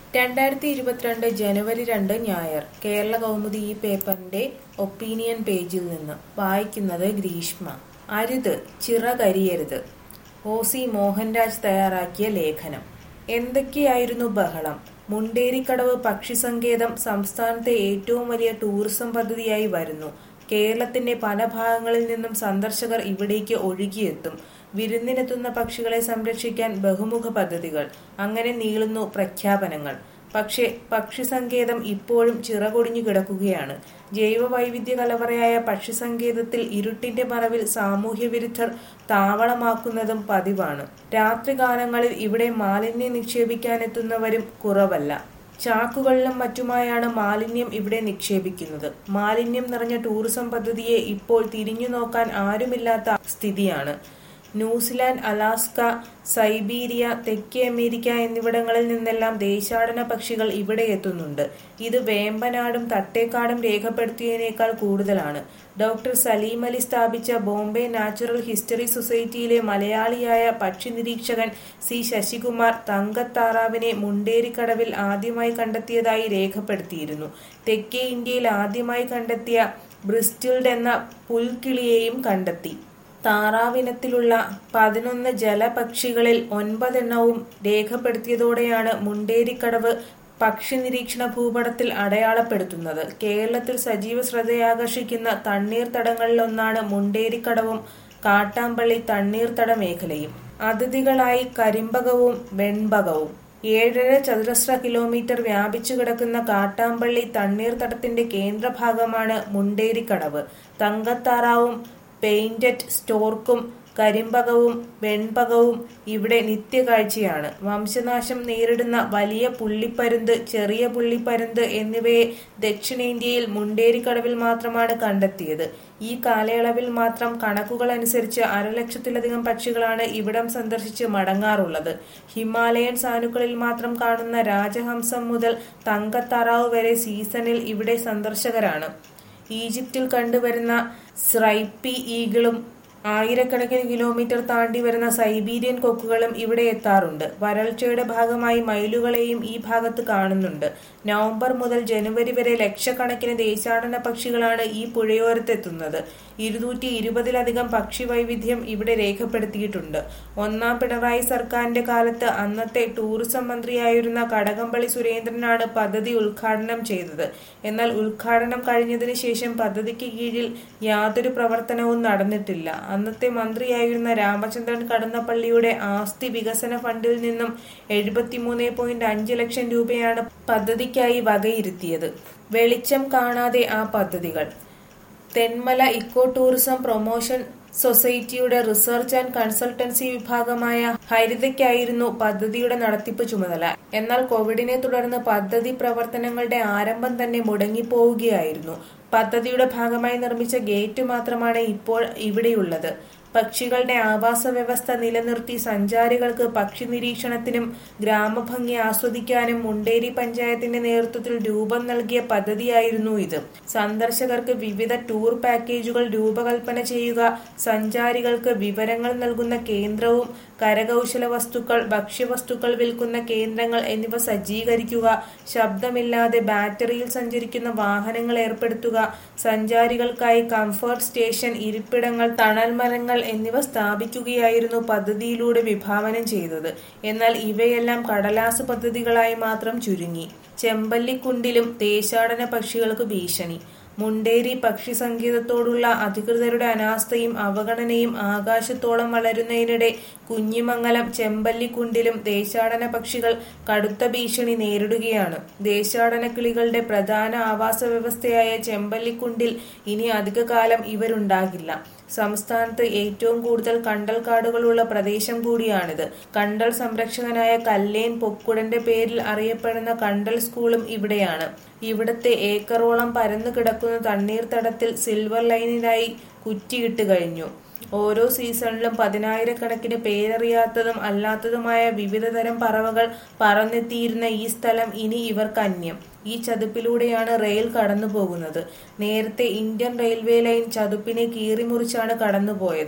രണ്ടായിരത്തി ഇരുപത്തിരണ്ട് ജനുവരി രണ്ട് ഞായർ കേരള കൗമുദി ഈ പേപ്പറിന്റെ ഒപ്പീനിയൻ പേജിൽ നിന്ന് വായിക്കുന്നത് ഗ്രീഷ്മ അരുത് ചിറകരിയരുത് ഒ സി മോഹൻരാജ് തയ്യാറാക്കിയ ലേഖനം എന്തൊക്കെയായിരുന്നു ബഹളം മുണ്ടേരിക്കടവ് പക്ഷിസങ്കേതം സംസ്ഥാനത്തെ ഏറ്റവും വലിയ ടൂറിസം പദ്ധതിയായി വരുന്നു കേരളത്തിന്റെ പല ഭാഗങ്ങളിൽ നിന്നും സന്ദർശകർ ഇവിടേക്ക് ഒഴുകിയെത്തും വിരുന്നിനെത്തുന്ന പക്ഷികളെ സംരക്ഷിക്കാൻ ബഹുമുഖ പദ്ധതികൾ അങ്ങനെ നീളുന്നു പ്രഖ്യാപനങ്ങൾ പക്ഷേ പക്ഷിസങ്കേതം ഇപ്പോഴും ചിറകൊടിഞ്ഞു കിടക്കുകയാണ് ജൈവ വൈവിധ്യ കലവറയായ പക്ഷിസങ്കേതത്തിൽ ഇരുട്ടിന്റെ മറവിൽ സാമൂഹ്യ വിരുദ്ധർ താവളമാക്കുന്നതും പതിവാണ് രാത്രികാലങ്ങളിൽ ഇവിടെ മാലിന്യം നിക്ഷേപിക്കാനെത്തുന്നവരും കുറവല്ല ചാക്കുകളിലും മറ്റുമായാണ് മാലിന്യം ഇവിടെ നിക്ഷേപിക്കുന്നത് മാലിന്യം നിറഞ്ഞ ടൂറിസം പദ്ധതിയെ ഇപ്പോൾ തിരിഞ്ഞു നോക്കാൻ ആരുമില്ലാത്ത സ്ഥിതിയാണ് ന്യൂസിലാൻഡ് അലാസ്ക സൈബീരിയ തെക്കേ അമേരിക്ക എന്നിവിടങ്ങളിൽ നിന്നെല്ലാം ദേശാടന പക്ഷികൾ ഇവിടെ എത്തുന്നുണ്ട് ഇത് വേമ്പനാടും തട്ടേക്കാടും രേഖപ്പെടുത്തിയതിനേക്കാൾ കൂടുതലാണ് ഡോക്ടർ സലീം അലി സ്ഥാപിച്ച ബോംബെ നാച്ചുറൽ ഹിസ്റ്ററി സൊസൈറ്റിയിലെ മലയാളിയായ പക്ഷി നിരീക്ഷകൻ സി ശശികുമാർ തങ്കത്താറാവിനെ മുണ്ടേരിക്കടവിൽ ആദ്യമായി കണ്ടെത്തിയതായി രേഖപ്പെടുത്തിയിരുന്നു തെക്കേ ഇന്ത്യയിൽ ആദ്യമായി കണ്ടെത്തിയ ബ്രിസ്റ്റിൽഡ് എന്ന പുൽക്കിളിയെയും കണ്ടെത്തി താറാവിനത്തിലുള്ള പതിനൊന്ന് ജലപക്ഷികളിൽ ഒൻപതെണ്ണവും രേഖപ്പെടുത്തിയതോടെയാണ് മുണ്ടേരിക്കടവ് പക്ഷി നിരീക്ഷണ ഭൂപടത്തിൽ അടയാളപ്പെടുത്തുന്നത് കേരളത്തിൽ സജീവ ശ്രദ്ധയാകർഷിക്കുന്ന തണ്ണീർത്തടങ്ങളിലൊന്നാണ് മുണ്ടേരിക്കടവും കാട്ടാമ്പള്ളി തണ്ണീർത്തട മേഖലയും അതിഥികളായി കരിമ്പകവും വെൺപകവും ഏഴര ചതുരശ്ര കിലോമീറ്റർ വ്യാപിച്ചു കിടക്കുന്ന കാട്ടാമ്പള്ളി തണ്ണീർത്തടത്തിന്റെ കേന്ദ്രഭാഗമാണ് മുണ്ടേരിക്കടവ് തങ്കത്താറാവും പെയിന്റഡ് സ്റ്റോർക്കും കരിമ്പകവും വെൺപകവും ഇവിടെ നിത്യകാഴ്ചയാണ് വംശനാശം നേരിടുന്ന വലിയ പുള്ളിപ്പരുന്ത് ചെറിയ പുള്ളിപ്പരുന്ത് എന്നിവയെ ദക്ഷിണേന്ത്യയിൽ മുണ്ടേരിക്കടവിൽ മാത്രമാണ് കണ്ടെത്തിയത് ഈ കാലയളവിൽ മാത്രം കണക്കുകൾ അനുസരിച്ച് അരലക്ഷത്തിലധികം പക്ഷികളാണ് ഇവിടം സന്ദർശിച്ച് മടങ്ങാറുള്ളത് ഹിമാലയൻ സാനുക്കളിൽ മാത്രം കാണുന്ന രാജഹംസം മുതൽ തങ്കത്താറാവ് വരെ സീസണിൽ ഇവിടെ സന്ദർശകരാണ് ഈജിപ്തിൽ കണ്ടുവരുന്ന സ്രൈപ്പി ഈഗിളും ആയിരക്കണക്കിന് കിലോമീറ്റർ താണ്ടി വരുന്ന സൈബീരിയൻ കൊക്കുകളും ഇവിടെ എത്താറുണ്ട് വരൾച്ചയുടെ ഭാഗമായി മയിലുകളെയും ഈ ഭാഗത്ത് കാണുന്നുണ്ട് നവംബർ മുതൽ ജനുവരി വരെ ലക്ഷക്കണക്കിന് ദേശാടന പക്ഷികളാണ് ഈ പുഴയോരത്തെത്തുന്നത് ഇരുന്നൂറ്റി ഇരുപതിലധികം പക്ഷി വൈവിധ്യം ഇവിടെ രേഖപ്പെടുത്തിയിട്ടുണ്ട് ഒന്നാം പിണറായി സർക്കാരിന്റെ കാലത്ത് അന്നത്തെ ടൂറിസം മന്ത്രിയായിരുന്ന കടകംപള്ളി സുരേന്ദ്രനാണ് പദ്ധതി ഉദ്ഘാടനം ചെയ്തത് എന്നാൽ ഉദ്ഘാടനം കഴിഞ്ഞതിന് ശേഷം പദ്ധതിക്ക് കീഴിൽ യാതൊരു പ്രവർത്തനവും നടന്നിട്ടില്ല അന്നത്തെ മന്ത്രിയായിരുന്ന രാമചന്ദ്രൻ കടന്നപ്പള്ളിയുടെ ആസ്തി വികസന ഫണ്ടിൽ നിന്നും എഴുപത്തിമൂന്ന് പോയിന്റ് അഞ്ച് ലക്ഷം രൂപയാണ് പദ്ധതിക്കായി വകയിരുത്തിയത് വെളിച്ചം കാണാതെ ആ പദ്ധതികൾ തെന്മല ഇക്കോ ടൂറിസം പ്രൊമോഷൻ സൊസൈറ്റിയുടെ റിസർച്ച് ആൻഡ് കൺസൾട്ടൻസി വിഭാഗമായ ഹരിതയ്ക്കായിരുന്നു പദ്ധതിയുടെ നടത്തിപ്പ് ചുമതല എന്നാൽ കോവിഡിനെ തുടർന്ന് പദ്ധതി പ്രവർത്തനങ്ങളുടെ ആരംഭം തന്നെ മുടങ്ങിപ്പോവുകയായിരുന്നു പദ്ധതിയുടെ ഭാഗമായി നിർമ്മിച്ച ഗേറ്റ് മാത്രമാണ് ഇപ്പോൾ ഇവിടെയുള്ളത് പക്ഷികളുടെ ആവാസ വ്യവസ്ഥ നിലനിർത്തി സഞ്ചാരികൾക്ക് പക്ഷി നിരീക്ഷണത്തിനും ഗ്രാമഭംഗി ആസ്വദിക്കാനും മുണ്ടേരി പഞ്ചായത്തിന്റെ നേതൃത്വത്തിൽ രൂപം നൽകിയ പദ്ധതിയായിരുന്നു ഇത് സന്ദർശകർക്ക് വിവിധ ടൂർ പാക്കേജുകൾ രൂപകൽപ്പന ചെയ്യുക സഞ്ചാരികൾക്ക് വിവരങ്ങൾ നൽകുന്ന കേന്ദ്രവും കരകൗശല വസ്തുക്കൾ ഭക്ഷ്യവസ്തുക്കൾ വിൽക്കുന്ന കേന്ദ്രങ്ങൾ എന്നിവ സജ്ജീകരിക്കുക ശബ്ദമില്ലാതെ ബാറ്ററിയിൽ സഞ്ചരിക്കുന്ന വാഹനങ്ങൾ ഏർപ്പെടുത്തുക സഞ്ചാരികൾക്കായി കംഫർട്ട് സ്റ്റേഷൻ ഇരിപ്പിടങ്ങൾ തണൽ മരങ്ങൾ എന്നിവ സ്ഥാപിക്കുകയായിരുന്നു പദ്ധതിയിലൂടെ വിഭാവനം ചെയ്തത് എന്നാൽ ഇവയെല്ലാം കടലാസ് പദ്ധതികളായി മാത്രം ചുരുങ്ങി ചെമ്പല്ലിക്കുണ്ടിലും ദേശാടന പക്ഷികൾക്ക് ഭീഷണി മുണ്ടേരി പക്ഷി സങ്കേതത്തോടുള്ള അധികൃതരുടെ അനാസ്ഥയും അവഗണനയും ആകാശത്തോളം വളരുന്നതിനിടെ കുഞ്ഞിമംഗലം ചെമ്പല്ലിക്കുണ്ടിലും ദേശാടന പക്ഷികൾ കടുത്ത ഭീഷണി നേരിടുകയാണ് ദേശാടന കിളികളുടെ പ്രധാന ആവാസ വ്യവസ്ഥയായ ചെമ്പല്ലിക്കുണ്ടിൽ ഇനി അധികകാലം ഇവരുണ്ടാകില്ല സംസ്ഥാനത്ത് ഏറ്റവും കൂടുതൽ കണ്ടൽ കാടുകളുള്ള പ്രദേശം കൂടിയാണിത് കണ്ടൽ സംരക്ഷകനായ കല്ലേൻ പൊക്കുടന്റെ പേരിൽ അറിയപ്പെടുന്ന കണ്ടൽ സ്കൂളും ഇവിടെയാണ് ഇവിടത്തെ ഏക്കറോളം പരന്നു കിടക്കുന്ന തണ്ണീർത്തടത്തിൽ സിൽവർ ലൈനിനായി കുറ്റിയിട്ട് കഴിഞ്ഞു ഓരോ സീസണിലും പതിനായിരക്കണക്കിന് പേരറിയാത്തതും അല്ലാത്തതുമായ വിവിധതരം പറവകൾ പറന്നെത്തിയിരുന്ന ഈ സ്ഥലം ഇനി ഇവർക്ക് അന്യം ഈ ചതുപ്പിലൂടെയാണ് റെയിൽ കടന്നു പോകുന്നത് നേരത്തെ ഇന്ത്യൻ റെയിൽവേ ലൈൻ ചതുപ്പിനെ കീറിമുറിച്ചാണ് കടന്നുപോയത്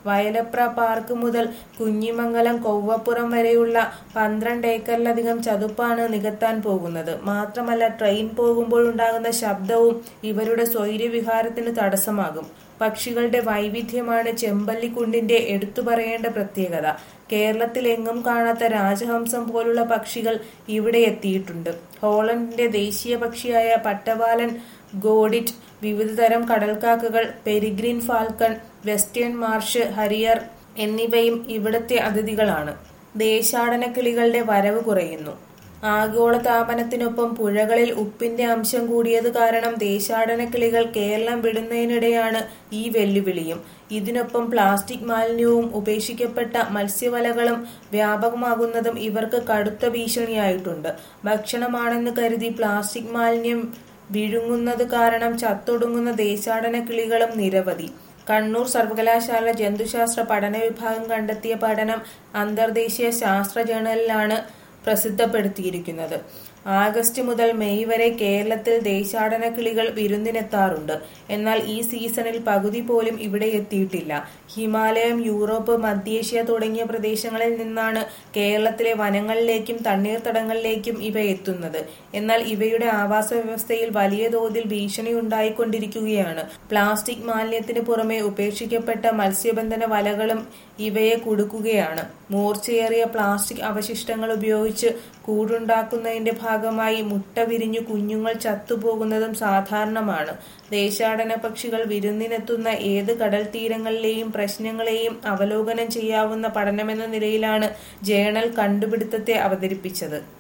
വയലപ്ര പാർക്ക് മുതൽ കുഞ്ഞിമംഗലം കൊവ്വപ്പുറം വരെയുള്ള പന്ത്രണ്ട് ഏക്കറിലധികം ചതുപ്പാണ് നികത്താൻ പോകുന്നത് മാത്രമല്ല ട്രെയിൻ പോകുമ്പോഴുണ്ടാകുന്ന ശബ്ദവും ഇവരുടെ സ്വൈര്യവിഹാരത്തിന് തടസ്സമാകും പക്ഷികളുടെ വൈവിധ്യമാണ് ചെമ്പല്ലിക്കുണ്ടിന്റെ എടുത്തു പറയേണ്ട പ്രത്യേകത കേരളത്തിലെങ്ങും കാണാത്ത രാജഹംസം പോലുള്ള പക്ഷികൾ ഇവിടെ എത്തിയിട്ടുണ്ട് ഹോളണ്ടിന്റെ ദേശീയ പക്ഷിയായ പട്ടവാലൻ ഗോഡിറ്റ് വിവിധതരം കടൽക്കാക്കകൾ peregrine falcon western marsh harrier എന്നിവയും ഇവിടത്തെ അതിഥികളാണ് ദേശാടന കിളികളുടെ വരവ് കുറയുന്നു ആഗോളതാപനത്തിനൊപ്പം പുഴകളിൽ ഉപ്പിന്റെ അംശം കൂടിയത് കാരണം ദേശാടന കിളികൾ കേരളം വിടുന്നതിനിടെയാണ് ഈ വെല്ലുവിളിയും ഇതിനൊപ്പം പ്ലാസ്റ്റിക് മാലിന്യവും ഉപേക്ഷിക്കപ്പെട്ട മത്സ്യവലകളും വ്യാപകമാകുന്നതും ഇവർക്ക് കടുത്ത ഭീഷണിയായിട്ടുണ്ട് ഭക്ഷണമാണെന്ന് കരുതി പ്ലാസ്റ്റിക് മാലിന്യം വിഴുങ്ങുന്നത് കാരണം ചത്തൊടുങ്ങുന്ന ദേശാടന കിളികളും നിരവധി കണ്ണൂർ സർവകലാശാല ജന്തുശാസ്ത്ര പഠന വിഭാഗം കണ്ടെത്തിയ പഠനം അന്തർദേശീയ ശാസ്ത്ര ജേണലിലാണ് പ്രസിദ്ധപ്പെടുത്തിയിരിക്കുന്നത് ആഗസ്റ്റ് മുതൽ മെയ് വരെ കേരളത്തിൽ ദേശാടന കിളികൾ വിരുന്നിനെത്താറുണ്ട് എന്നാൽ ഈ സീസണിൽ പകുതി പോലും ഇവിടെ എത്തിയിട്ടില്ല ഹിമാലയം യൂറോപ്പ് മധ്യേഷ്യ തുടങ്ങിയ പ്രദേശങ്ങളിൽ നിന്നാണ് കേരളത്തിലെ വനങ്ങളിലേക്കും തണ്ണീർത്തടങ്ങളിലേക്കും ഇവ എത്തുന്നത് എന്നാൽ ഇവയുടെ ആവാസ വ്യവസ്ഥയിൽ വലിയ തോതിൽ ഭീഷണി ഉണ്ടായിക്കൊണ്ടിരിക്കുകയാണ് പ്ലാസ്റ്റിക് മാലിന്യത്തിന് പുറമെ ഉപേക്ഷിക്കപ്പെട്ട മത്സ്യബന്ധന വലകളും ഇവയെ കുടുക്കുകയാണ് മൂർച്ചയേറിയ പ്ലാസ്റ്റിക് അവശിഷ്ടങ്ങൾ ഉപയോഗിച്ച് കൂടുണ്ടാക്കുന്നതിന്റെ ഭാഗമായി മുട്ട വിരിഞ്ഞു കുഞ്ഞുങ്ങൾ ചത്തുപോകുന്നതും സാധാരണമാണ് ദേശാടന പക്ഷികൾ വിരുന്നിനെത്തുന്ന ഏത് കടൽ തീരങ്ങളിലെയും പ്രശ്നങ്ങളെയും അവലോകനം ചെയ്യാവുന്ന പഠനമെന്ന നിലയിലാണ് ജേണൽ കണ്ടുപിടുത്തത്തെ അവതരിപ്പിച്ചത്